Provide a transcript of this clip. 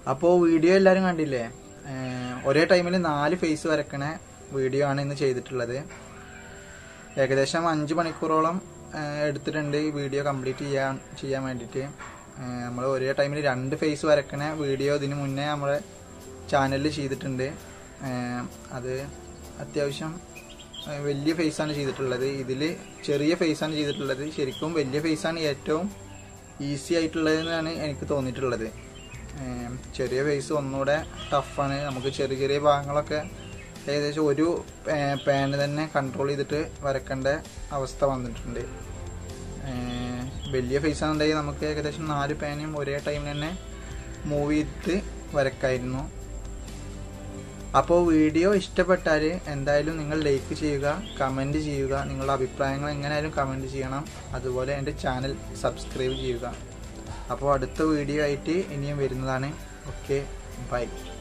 അപ്പോൾ വീഡിയോ എല്ലാവരും കണ്ടില്ലേ ഏഹ് ഒരേ ടൈമിൽ നാല് ഫേസ് വരക്കണ വീഡിയോ ആണ് ഇന്ന് ചെയ്തിട്ടുള്ളത് ഏകദേശം അഞ്ച് മണിക്കൂറോളം ഏഹ് എടുത്തിട്ടുണ്ട് ഈ വീഡിയോ കംപ്ലീറ്റ് ചെയ്യാൻ ചെയ്യാൻ വേണ്ടിയിട്ട് നമ്മൾ ഒരേ ടൈമിൽ രണ്ട് ഫേസ് വരക്കണ വീഡിയോ ഇതിന് മുന്നേ നമ്മുടെ ചാനലിൽ ചെയ്തിട്ടുണ്ട് ഏഹ് അത് അത്യാവശ്യം ഏഹ് വലിയ ഫേസാണ് ചെയ്തിട്ടുള്ളത് ഇതിൽ ചെറിയ ഫേസാണ് ചെയ്തിട്ടുള്ളത് ശരിക്കും വലിയ ഫേസാണ് ഏറ്റവും ഈസി ആയിട്ടുള്ളതെന്നാണ് എനിക്ക് തോന്നിയിട്ടുള്ളത് ഏം, ചെറിയ ഫേസ് ഒന്നുകൂടെ ടഫാണ് നമുക്ക് ചെറിയ ചെറിയ ഭാഗങ്ങളൊക്കെ ഏകദേശം ഒരു പാന് തന്നെ കൺട്രോൾ ചെയ്തിട്ട് വരക്കേണ്ട അവസ്ഥ വന്നിട്ടുണ്ട് ഏം, വലിയ ഫേസ് ആണെന്നുണ്ടെങ്കിൽ നമുക്ക് ഏകദേശം നാല് പാനും ഒരേ ടൈമിൽ തന്നെ മൂവ് ചെയ്തിട്ട് വരക്കായിരുന്നു അപ്പോൾ വീഡിയോ ഇഷ്ടപ്പെട്ടാൽ എന്തായാലും നിങ്ങൾ ലൈക്ക് ചെയ്യുക കമൻറ്റ് ചെയ്യുക നിങ്ങളുടെ അഭിപ്രായങ്ങൾ എങ്ങനെയായാലും കമൻറ്റ് ചെയ്യണം അതുപോലെ എൻ്റെ ചാനൽ സബ്സ്ക്രൈബ് ചെയ്യുക അപ്പോൾ അടുത്ത വീഡിയോ ആയിട്ട് ഇനിയും വരുന്നതാണ് ഓക്കെ ബൈ